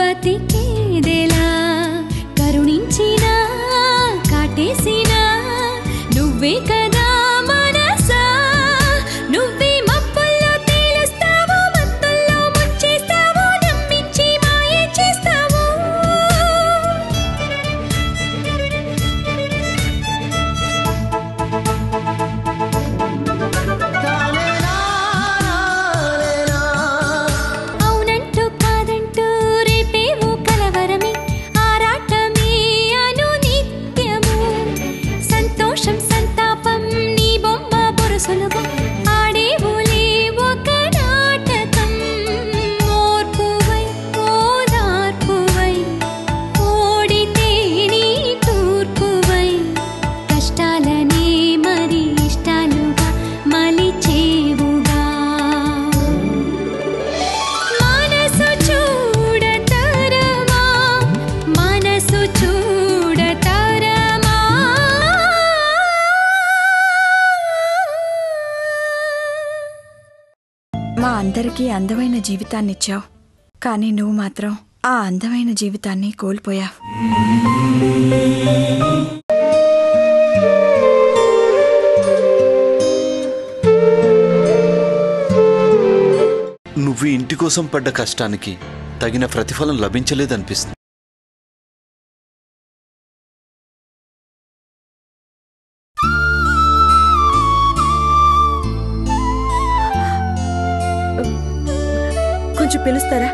బతికేదెలా కరుణించినా కాటేసినా నువ్వే కదా మనసా నువ్వే మబ్బుల్లో తేలుస్తావు మత్తుల్లో ముంచేస్తావు నమ్మించి మాయ చేస్తావు అవునంటూ కాదంటూ రేపేవో కలవరమే ఆరాటమే అను నిత్యము సంతోషం సంతాపం నీ బొమ్మ బొరుసులుగా ఆడేవులే ఒక నాటకం ఓర్పువై ఓదార్పువై ఓడితే నీ తూర్పువై కష్టాలనే మరి ఇష్టాలుగా మలిచేవుగా మనసు చూడతరమా మనసు చూడతరమా మా అందరికీ అందమైన జీవితాన్నిచ్చావు కానీ నువ్వు మాత్రం ఆ అందమైన జీవితాన్ని కోల్పోయావు నువ్వు ఈ ఇంటి కోసం పడ్డ కష్టానికి తగిన ప్రతిఫలం లభించలేదనిపిస్తుంది కొంచెం పిలుస్తారా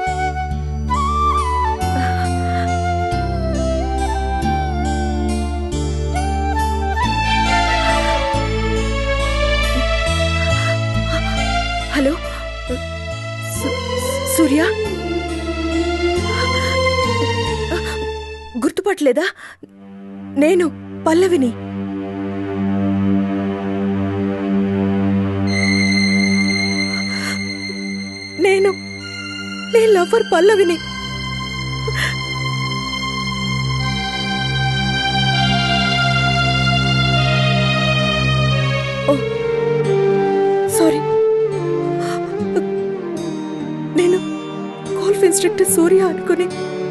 హలో సు- సూర్య గుర్తుపట్టలేదా నేను పల్లవిని నేను నీ లవర్ పల్లవిని ఓ సారీ నేను గోల్ఫ్ ఇన్స్ట్రక్టర్ సూర్య అనుకుని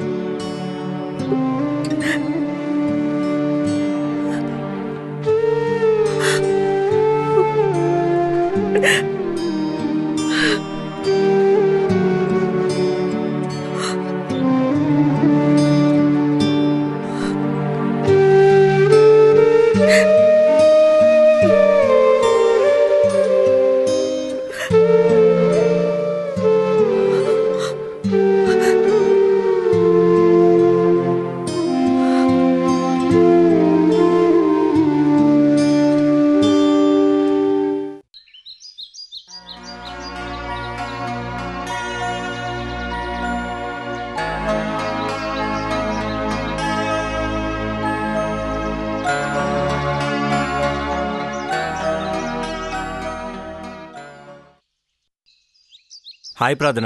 హాయ్ ప్రార్థన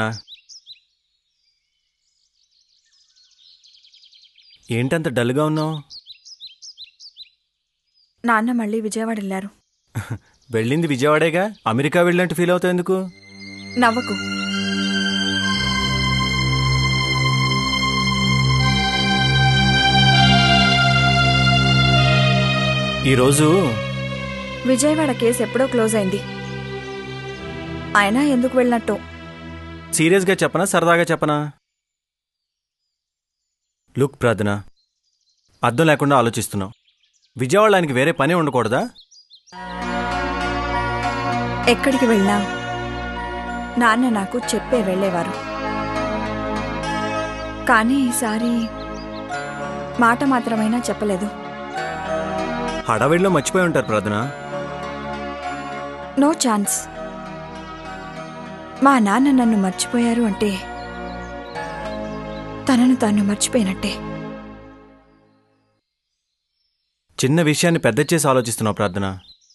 ఏంటంత డల్గా ఉన్నావు నాన్న మళ్ళీ విజయవాడ వెళ్ళారు వెళ్ళింది విజయవాడేగా అమెరికా వెళ్ళినట్టు ఫీల్ అవుతావు ఎందుకు నవ్వకు ఈరోజు విజయవాడ కేసు ఎప్పుడో క్లోజ్ అయింది అయినా ఎందుకు వెళ్ళినట్టు సీరియస్గా చెప్పనా సరదాగా చెప్పనా లుక్ ప్రార్థన అర్థం లేకుండా ఆలోచిస్తున్నావు విజయవాడ ఆయనకి వేరే పని ఉండకూడదా ఎక్కడికి వెళ్ళినా నాన్న నాకు చెప్పే వెళ్ళేవారు కానీ ఈసారి మాట మాత్రమైనా చెప్పలేదు హడావిడిలో మర్చిపోయి ఉంటారు ప్రార్థన నో ఛాన్స్ మా నాన్న నన్ను మర్చిపోయారు అంటే తనను తాను మర్చిపోయినట్టే చిన్న విషయాన్ని పెద్ద చేసి ఆలోచిస్తున్నావు ప్రార్థన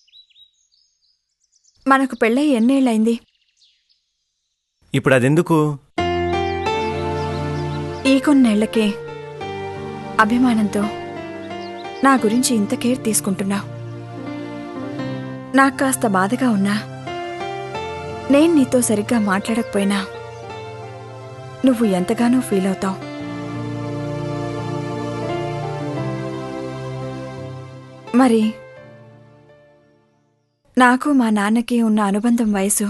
మనకు పెళ్ళై ఎన్నేళ్ళైంది ఇప్పుడు అదెందుకు ఈ కొన్నేళ్లకే అభిమానంతో నా గురించి ఇంత కేర్ తీసుకుంటున్నావు నాకు కాస్త బాధగా ఉన్నా నేను నీతో సరిగ్గా మాట్లాడకపోయినా నువ్వు ఎంతగానో ఫీల్ అవుతావు మరి నాకు మా నాన్నకి ఉన్న అనుబంధం వయసు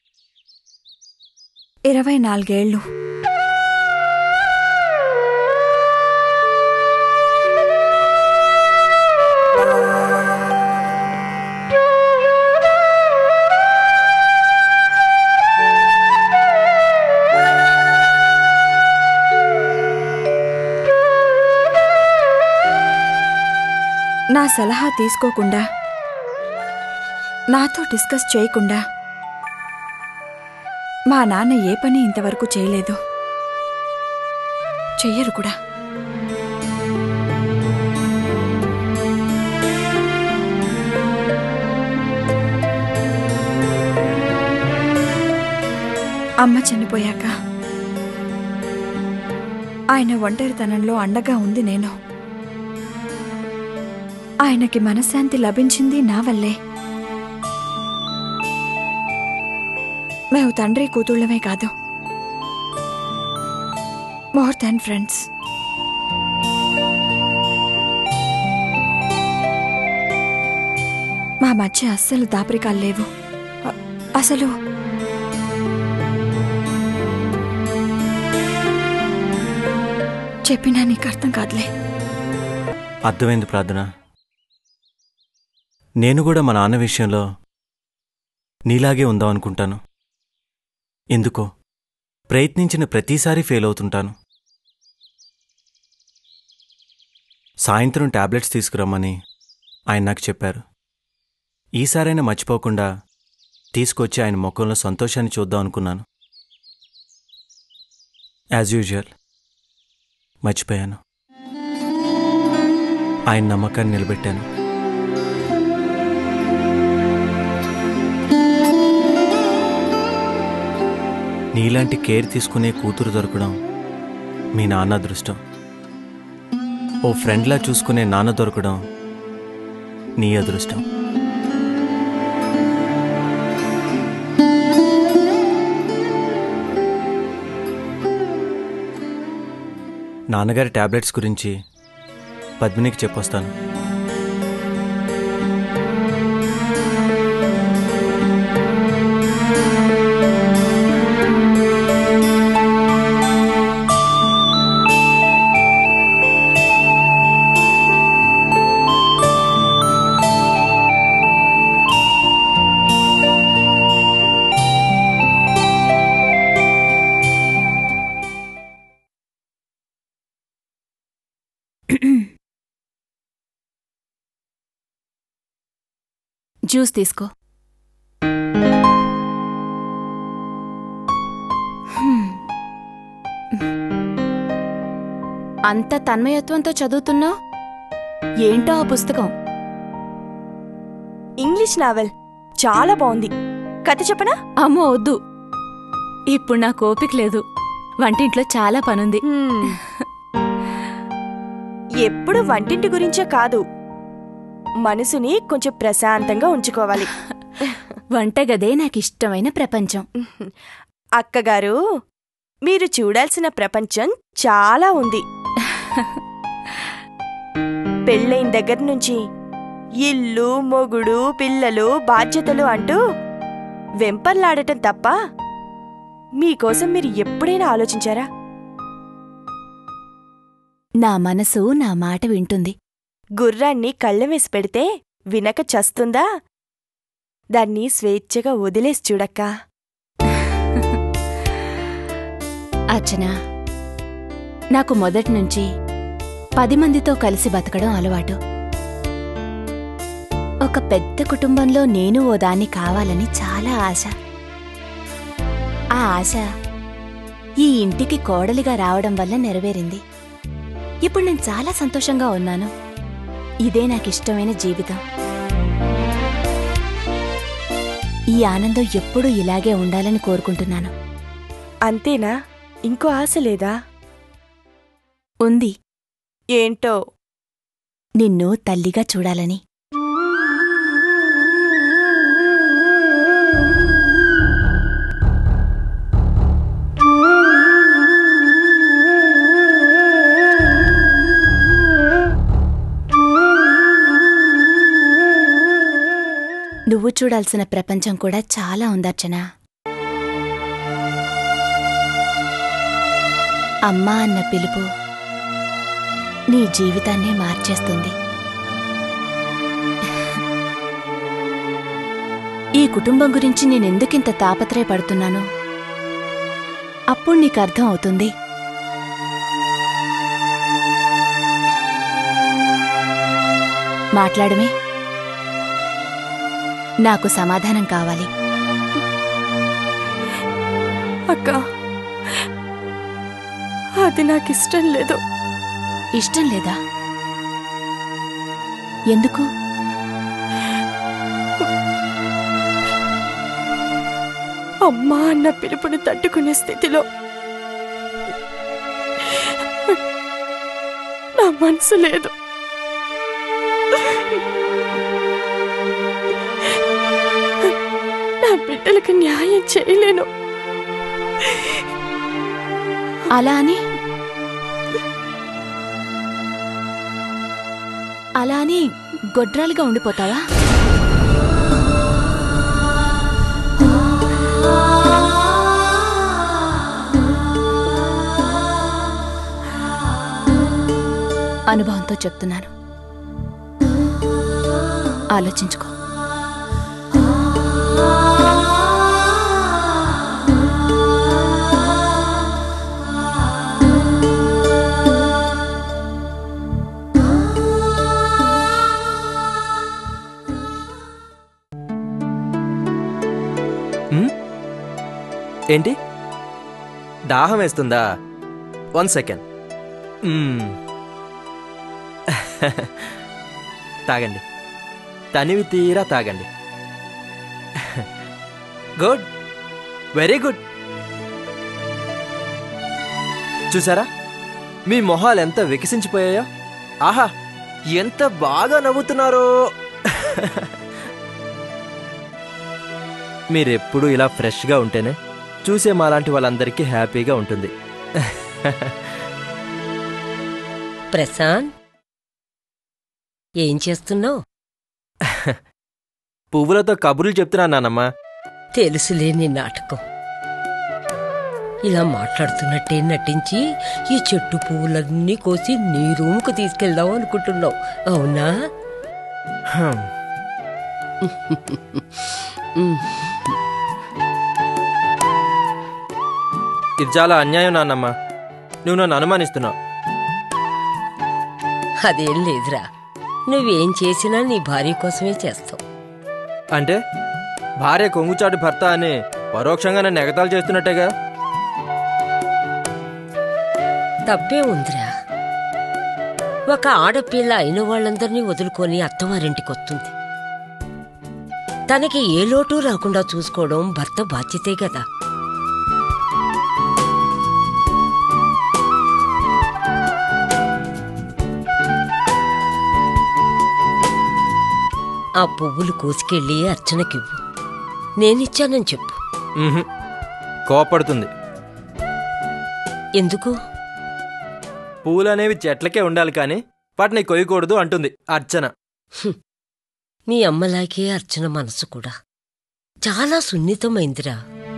ఇరవై నాలుగేళ్లు నా సలహా తీసుకోకుండా నాతో డిస్కస్ చేయకుండా మా నాన్న ఏ పని ఇంతవరకు చేయలేదు చెయ్యరు కూడా అమ్మ చనిపోయాక ఆయన ఒంటరితనంలో అండగా ఉంది నేను ఆయనకి మనశ్శాంతి లభించింది నా వల్లే మేము తండ్రి కూతుళ్ళమే కాదు మోర్ దాన్ ఫ్రెండ్స్ మా మధ్య అస్సలు దాపరికాలు లేవు అ- అసలు చెప్పినా నీకు అర్థం కాదులే అర్థమైంది ప్రార్థన నేను కూడా మా నాన్న విషయంలో నీలాగే ఉందాం అనుకుంటాను ఎందుకో ప్రయత్నించిన ప్రతిసారి ఫెయిల్ అవుతుంటాను సాయంత్రం టాబ్లెట్స్ తీసుకురమ్మని ఆయన నాకు చెప్పారు ఈసారైనా మర్చిపోకుండా తీసుకొచ్చి ఆయన ముఖంలో సంతోషాన్ని చూద్దాం అనుకున్నాను యాజ్ యూజువల్ మర్చిపోయాను ఆయన నమ్మకాన్ని నిలబెట్టాను నీలాంటి కేర్ తీసుకునే కూతురు దొరకడం మీ నాన్న అదృష్టం ఓ ఫ్రెండ్లా చూసుకునే నాన్న దొరకడం నీ అదృష్టం నాన్నగారి టాబ్లెట్స్ గురించి పద్మినికి చెప్పొస్తాను జ్యూస్ తీసుకో అంత తన్మయత్వంతో చదువుతున్నావు ఏంటో ఆ పుస్తకం ఇంగ్లీష్ నావెల్ చాలా బాగుంది కథ చెప్పనా అమ్మో వద్దు ఇప్పుడు నాకు ఓపిక లేదు వంటింట్లో చాలా పనుంది ఎప్పుడు వంటింటి గురించే కాదు మనసుని కొంచెం ప్రశాంతంగా ఉంచుకోవాలి వంటగదే నాకు ఇష్టమైన ప్రపంచం అక్కగారు మీరు చూడాల్సిన ప్రపంచం చాలా ఉంది పెళ్ళైన దగ్గర నుంచి ఇల్లు మొగుడు పిల్లలు బాధ్యతలు అంటూ వెంపర్లాడటం తప్ప మీకోసం మీరు ఎప్పుడైనా ఆలోచించారా నా మనసు నా మాట వింటుంది గుర్రాన్ని కళ్ళెం వేసి పెడితే వినక చస్తుందా దాన్ని స్వేచ్ఛగా వదిలేసి చూడక్కా అర్చనా నాకు మొదటి నుంచి పది మందితో కలిసి బతకడం అలవాటు ఒక పెద్ద కుటుంబంలో నేను ఓ దాన్ని కావాలని చాలా ఆశ ఆ ఆశ ఈ ఇంటికి కోడలిగా రావడం వల్ల నెరవేరింది ఇప్పుడు నేను చాలా సంతోషంగా ఉన్నాను ఇదే నాకిష్టమైన జీవితం ఈ ఆనందం ఎప్పుడూ ఇలాగే ఉండాలని కోరుకుంటున్నాను అంతేనా ఇంకో ఆశ లేదా ఉంది ఏంటో నిన్ను తల్లిగా చూడాలని నువ్వు చూడాల్సిన ప్రపంచం కూడా చాలా ఉందర్చనా అమ్మా అన్న పిలుపు నీ జీవితాన్నే మార్చేస్తుంది ఈ కుటుంబం గురించి నేనెందుకింత తాపత్రయపడుతున్నానో అప్పుడు నీకు అర్థం అవుతుంది మాట్లాడమే నాకు సమాధానం కావాలి అక్క అది నాకు ఇష్టం లేదు ఇష్టం లేదా ఎందుకు అమ్మా అన్న పిలుపుని తట్టుకునే స్థితిలో నా మనసు లేదు నా బిడ్డలకు న్యాయం చేయలేను అలా అని అలా అని గొడ్రాలుగా ఉండిపోతావా అనుభవంతో చెప్తున్నాను ఆలోచించుకో ఉమ్? ఏంటి దాహం వేస్తుందా వన్ సెకండ్ మ్మ్. తాగండి తనివి తీరా తాగండి గుడ్ వెరీ గుడ్ చూసారా మీ మొహాలు ఎంత వికసించిపోయాయో ఆహా ఎంత బాగా నవ్వుతున్నారో మీరెప్పుడు ఇలా ఫ్రెష్గా ఉంటేనే చూసే మాలాంటి వాళ్ళందరికీ హ్యాపీగా ఉంటుంది ప్రశాంత్ ఏం చేస్తున్నావు పువ్వులతో కబుర్లు చెప్తున్నాను నానమ్మా తెలుసులే నీ నాటకం ఇలా మాట్లాడుతున్నట్టే నటించి ఈ చెట్టు పువ్వులన్నీ కోసి నీ రూముకు తీసుకెళ్దాం అనుకుంటున్నావు అవునా హ్మ్. ఇది చాలా అన్యాయం నాన్నమ్మా నువ్వు నన్ను అనుమానిస్తున్నావు అదేం లేదురా నువ్వేం చేసినా నీ భార్య కోసమే చేస్తావు అంటే భార్య కొంగుచాటు భర్త అని పరోక్షంగా నన్ను ఎగతాలు చేస్తున్నట్టేగా తప్పే ఉందిరా ఒక ఆడపిల్ల అయిన వాళ్ళందరినీ వదులుకొని అత్తవారింటికి వస్తుంది తనకి ఏ లోటు రాకుండా చూసుకోవడం భర్త బాధ్యతే కదా ఆ పువ్వులు కోసుకెళ్ళి అర్చనకివ్వు నేనిచ్చానని చెప్పు ఉహుం. కోపడుతుంది ఎందుకు పూలు అనేవి చెట్లకే ఉండాలి కానీ వాటిని కొయ్యకూడదు అంటుంది అర్చన మీ అమ్మలాగే అర్చన మనసు కూడా చాలా సున్నితమైందిరా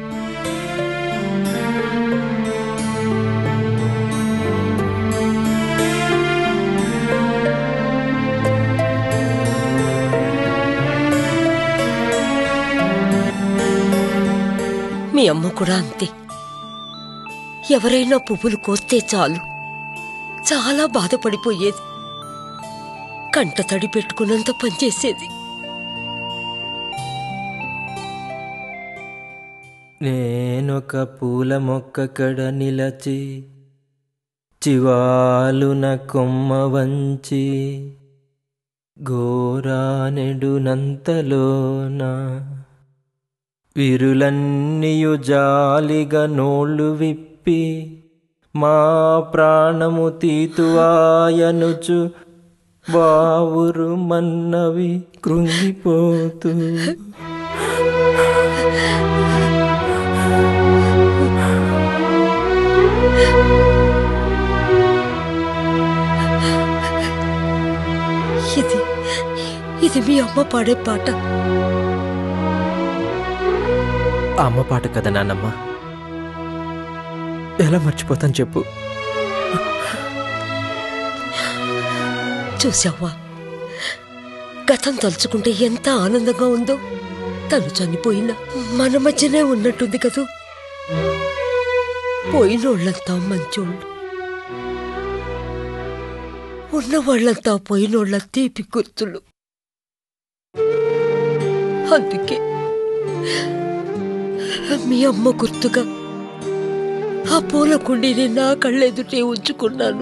మీ అమ్మ కూడా అంతే ఎవరైనా పువ్వులు కోస్తే చాలు చాలా బాధపడిపోయేది కంట తడి పెట్టుకున్నంత పనిచేసేది నేనొక పూల మొక్క కడ నిలచి చివాలున కొమ్మ వంచి ఘోరానెడునంతలోన విరులన్నీయు జాలిగా నోళ్ళు విప్పి మా ప్రాణము తీతువాయనుచు బావురు మన్నవి కృంగిపోతూ ఇది ఇది మీ అమ్మ పాడే పాట ఆ అమ్మ పాట కదా నాన్నమ్మ ఎలా మర్చిపోతాను చెప్పు చూసావా గతం తలుచుకుంటే ఎంత ఆనందంగా ఉందో తను చనిపోయినా మన మధ్యనే ఉన్నట్టుంది కదూ పోయినోళ్ళంతా మంచోళ్ళు ఉన్నవాళ్ళంతా పోయినోళ్ళ తీపి గుర్తులు అందుకే మీ అమ్మ గుర్తుగా ఆ పూల కుండీని నా కళ్ళెదుటే ఉంచుకున్నాను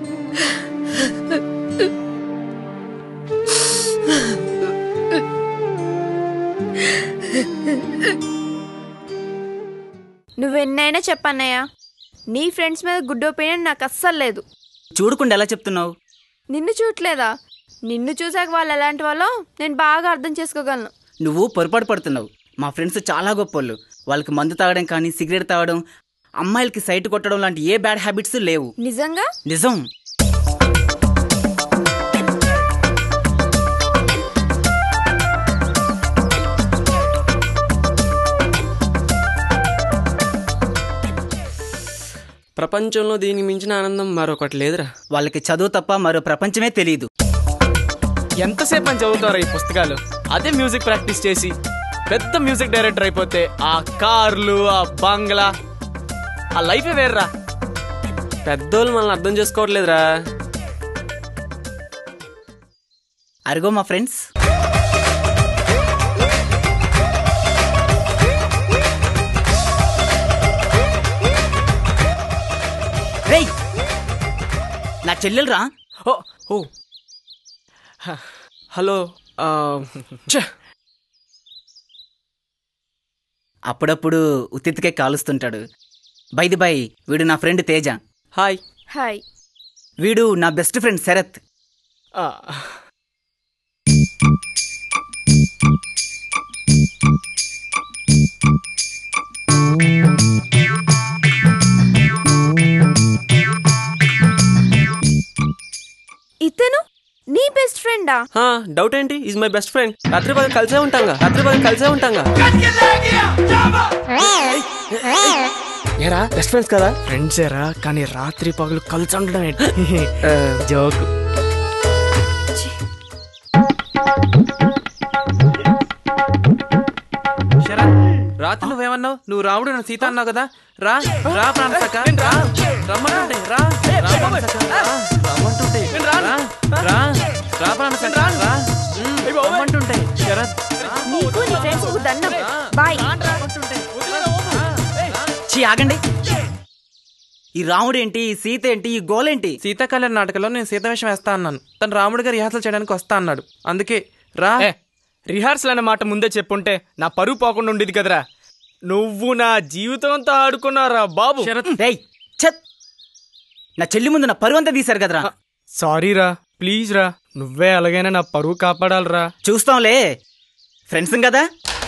నువ్వెన్నైనా చెప్పన్నయ్య నీ ఫ్రెండ్స్ మీద గుడ్ ఒపీనియన్ నాకు అస్సలు లేదు చూడకుండా ఎలా చెప్తున్నావు నిన్ను చూడలేదా నిన్ను చూసాక వాళ్ళు ఎలాంటి వాళ్ళో నేను బాగా అర్థం చేసుకోగలను నువ్వు పొరపాటు పడుతున్నావు మా ఫ్రెండ్స్ చాలా గొప్పోళ్ళు వాళ్ళకి మందు తాగడం కానీ సిగరెట్ తాగడం అమ్మాయిలకి సైట్ కొట్టడం లాంటి ఏ బ్యాడ్ హ్యాబిట్స్ లేవు నిజంగా నిజం ప్రపంచంలో దీనికి మించిన ఆనందం మరొకటి లేదురా వాళ్ళకి చదువు తప్ప మరో ప్రపంచమే తెలియదు ఎంతసేపు అని చదువుతారా ఈ పుస్తకాలు అదే మ్యూజిక్ ప్రాక్టీస్ చేసి పెద్ద మ్యూజిక్ డైరెక్టర్ అయిపోతే ఆ కార్లు ఆ బంగ్లా ఆ లైఫే వేర్రా పెద్దోళ్ళు మనల్ని అర్థం చేసుకోవట్లేదురా అరుగో మా ఫ్రెండ్స్ రేయ్ నా చెల్లెలురా ఓ ఓ హ, హలో ఆ, ఛ, అప్పుడప్పుడు ఉత్తిత్తికే కాలుస్తుంటాడు బైది బై వీడు నా ఫ్రెండ్ తేజ హాయ్ హాయ్ వీడు నా బెస్ట్ ఫ్రెండ్ శరత్ ఆ, ఇతను నీ బెస్ట్ ఫ్రెండా హా, డౌట్ ఏంటి ఈజ్ మై బెస్ట్ ఫ్రెండ్ రాత్రి పగలు కలిసే ఉంటాంగా రాత్రి పగలు కలిసే ఉంటాంగా ఏరా బెస్ట్ ఫ్రెండ్స్ కదా ఫ్రెండ్స్ ఏరా కానీ రాత్రి పగలు కలిసి ఉండడం ఏంటి జోక్ రాత్రి నువ్వేమన్నావు నువ్వు రాముడు నా సీత అన్నావు కదా రా రా ప్రాణసక రా రమ్మంటుంటే రా రా ప్రాణసఖ, రా. రమ్మంటుంటే రా రా రా ప్రాణసఖ, రా ఉమ్, రమ్మంటుంటే శరత్ నీకు నీ ఫ్రెండ్స్ దండం బాయ్ చీ ఆగండి ఈ రాముడేంటి ఈ సీత ఏంటి ఈ గోలేంటి సీతాకళ్యాణ నాటకంలో నేను సీత వేషం వేస్తా అన్నాను తను రాముడి గారు రిహార్సల్ చేయడానికి వస్తా అన్నాడు అందుకే రా ఏ రిహార్సల్ అనే మాట ముందే చెప్పుంటే నా పరువు పోకుండా ఉండేది కదరా నువ్వు నా జీవితంతో ఆడుకున్నారా బాబు రేయ్ ఛత్ నా చెల్లి ముందు నా పరువంతా తీశారు కదరా సారీ రా ప్లీజ్ రా నువ్వే అలాగైనా నా పరువు కాపాడాలరా చూస్తాంలే ఫ్రెండ్స్ కదా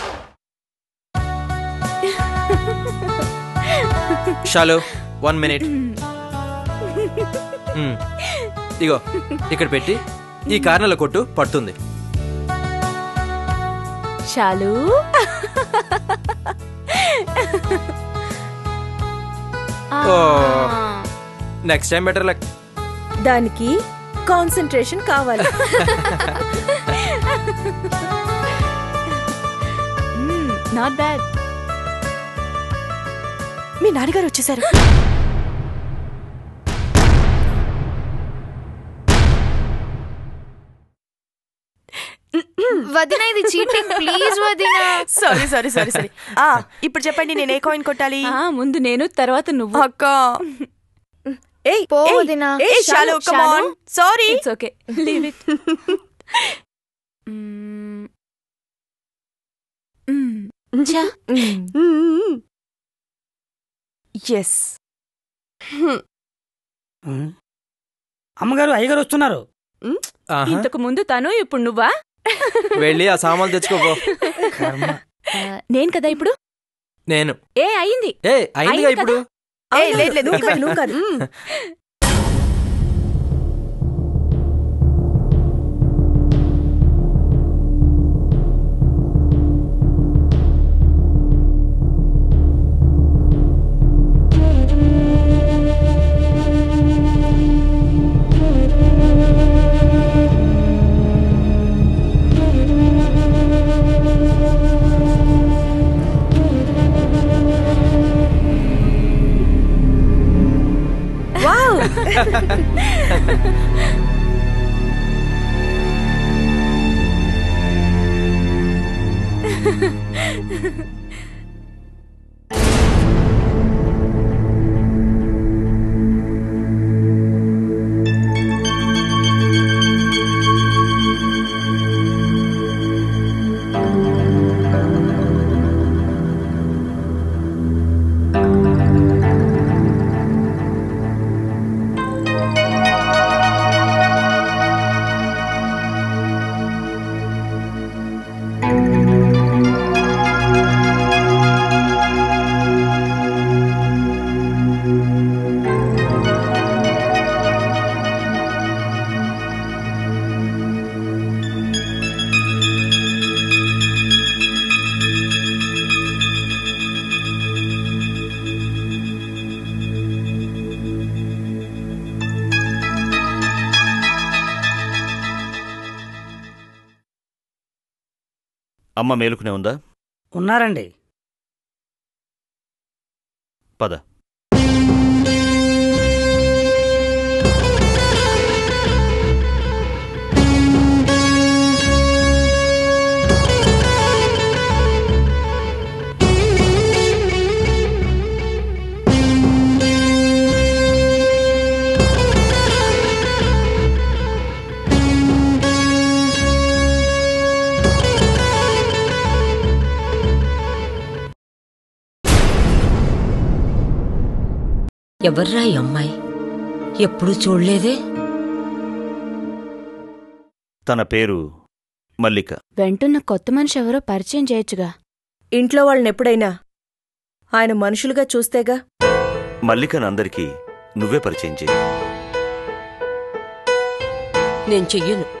షాలో వన్ మినిట్ ఇగో ఇక్కడ పెట్టి ఈ కార్నర్లో కొట్టు పడుతుంది Shalu oh next time better luck దానికి కాన్సన్ట్రేషన్ కావాలి నాట్ బ్యాడ్ మీ నాన్నగారు వచ్చేసారు వదిన ఇది చీటింగ్ ప్లీజ్ వదిన సారీ సారీ సారీ సారీ ఆ ఇప్పుడు చెప్పండి నేను ఏ కాయిన్ కొట్టాలి ఆ, ముందు నేను తర్వాత నువ్వు అక్క ఏయ్ పో ఏయ్, వదిన. ఏయ్ షాలు కమ్ షాలు. ఆన్ sorry it's okay leave it yes అమ్మగారు అయ్యగారు వస్తున్నారు ఆహా. ఇంతకు ముందు తను ఇప్పుడు నువ్వా వెళ్ళి ఆ సామాన్లు తెచ్చుకోపో ఆ, నేను కదా ఇప్పుడు నేను ఏ అయింది ఏ అయిందిగా అయింది ఇప్పుడు ఏ లేదు లేదు ఇవాళ నువ్వు కాదు అమ్మ మేలుకునే ఉందా ఉన్నారండి పద ఎవర్రా ఈ అమ్మాయి ఎప్పుడు చూడలేదే తన పేరు మల్లిక వెంటున్న కొత్త మనిషి ఎవరో పరిచయం చేయొచ్చుగా ఇంట్లో వాళ్ళని ఎప్పుడైనా ఆయన మనుషులుగా చూస్తేగా మల్లికను అందరికీ నువ్వే పరిచయం చేయి నేను చెయ్యను